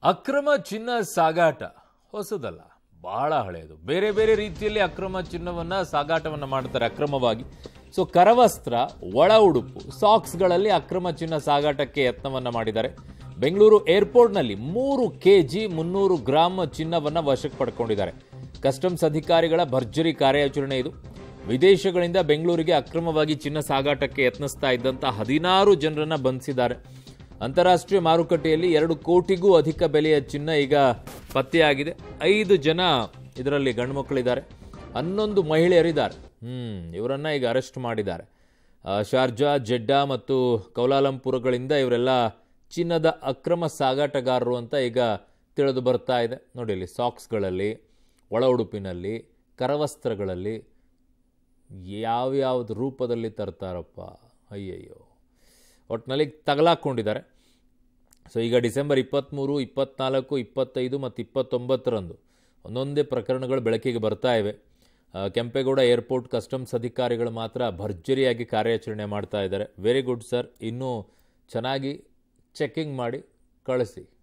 ಅಕ್ರಮ ಚಿನ್ನ ಸಾಗಾಟ ಹೊಸದಲ್ಲ ಬಹಳ ಹಳೆಯದು ಬೇರೆ ಬೇರೆ ರೀತಿಯಲ್ಲಿ ಅಕ್ರಮ ಚಿನ್ನವನ್ನ ಸಾಗಾಟವನ್ನ ಮಾಡ್ತಾರೆ ಅಕ್ರಮವಾಗಿ ಸೊ ಕರವಸ್ತ್ರ ಒಳ ಉಡುಪು ಸಾಕ್ಸ್ಗಳಲ್ಲಿ ಅಕ್ರಮ ಚಿನ್ನ ಸಾಗಾಟಕ್ಕೆ ಯತ್ನವನ್ನ ಮಾಡಿದ್ದಾರೆ ಬೆಂಗಳೂರು ಏರ್ಪೋರ್ಟ್ನಲ್ಲಿ ಮೂರು ಕೆಜಿ ಮುನ್ನೂರು ಗ್ರಾಂ ಚಿನ್ನವನ್ನ ವಶಕ್ಕೆ ಪಡ್ಕೊಂಡಿದ್ದಾರೆ ಕಸ್ಟಮ್ಸ್ ಅಧಿಕಾರಿಗಳ ಭರ್ಜರಿ ಕಾರ್ಯಾಚರಣೆ ಇದು ವಿದೇಶಗಳಿಂದ ಬೆಂಗಳೂರಿಗೆ ಅಕ್ರಮವಾಗಿ ಚಿನ್ನ ಸಾಗಾಟಕ್ಕೆ ಯತ್ನಿಸ್ತಾ ಇದ್ದಂತ ಹದಿನಾರು ಜನರನ್ನ ಬಂಧಿಸಿದ್ದಾರೆ ಅಂತಾರಾಷ್ಟ್ರೀಯ ಮಾರುಕಟ್ಟೆಯಲ್ಲಿ ಎರಡು ಕೋಟಿಗೂ ಅಧಿಕ ಬೆಲೆಯ ಚಿನ್ನ ಈಗ ಪತ್ತೆಯಾಗಿದೆ ಐದು ಜನ ಇದರಲ್ಲಿ ಗಂಡು ಮಕ್ಕಳಿದ್ದಾರೆ ಹನ್ನೊಂದು ಮಹಿಳೆಯರಿದ್ದಾರೆ ಹ್ಮ್ ಇವರನ್ನ ಈಗ ಅರೆಸ್ಟ್ ಮಾಡಿದ್ದಾರೆ ಆ, ಶಾರ್ಜಾ ಜೆಡ್ಡಾ ಮತ್ತು ಕೌಲಾಲಂಪುರಗಳಿಂದ ಇವರೆಲ್ಲ ಚಿನ್ನದ ಅಕ್ರಮ ಸಾಗಾಟಗಾರರು ಅಂತ ಈಗ ತಿಳಿದು ಬರ್ತಾ ಇದೆ ನೋಡಿ ಇಲ್ಲಿ ಸಾಕ್ಸ್ಗಳಲ್ಲಿ ಒಳ ಉಡುಪಿನಲ್ಲಿ ಕರವಸ್ತ್ರಗಳಲ್ಲಿ ಯಾವ್ಯಾವ್ದು ರೂಪದಲ್ಲಿ ತರ್ತಾರಪ್ಪ ಅಯ್ಯಯ್ಯೋ ಒಟ್ಟಿನಲ್ಲಿ ತಗಲಾಕೊಂಡಿದ್ದಾರೆ ಸೊ ಈಗ ಡಿಸೆಂಬರ್ ಇಪ್ಪತ್ತ್ಮೂರು ಇಪ್ಪತ್ನಾಲ್ಕು ಇಪ್ಪತ್ತೈದು ಮತ್ತು ಇಪ್ಪತ್ತೊಂಬತ್ತರಂದು ಒಂದೊಂದೇ ಪ್ರಕರಣಗಳು ಬೆಳಕಿಗೆ ಬರ್ತಾ ಇವೆ ಆ, ಕೆಂಪೇಗೌಡ ಏರ್ಪೋರ್ಟ್ ಕಸ್ಟಮ್ಸ್ ಅಧಿಕಾರಿಗಳು ಮಾತ್ರ ಭರ್ಜರಿಯಾಗಿ ಕಾರ್ಯಾಚರಣೆ ಮಾಡ್ತಾ ಇದ್ದಾರೆ ವೆರಿ ಗುಡ್ ಸರ್ ಇನ್ನೂ ಚೆನ್ನಾಗಿ ಚೆಕ್ಕಿಂಗ್ ಮಾಡಿ ಕಳಿಸಿ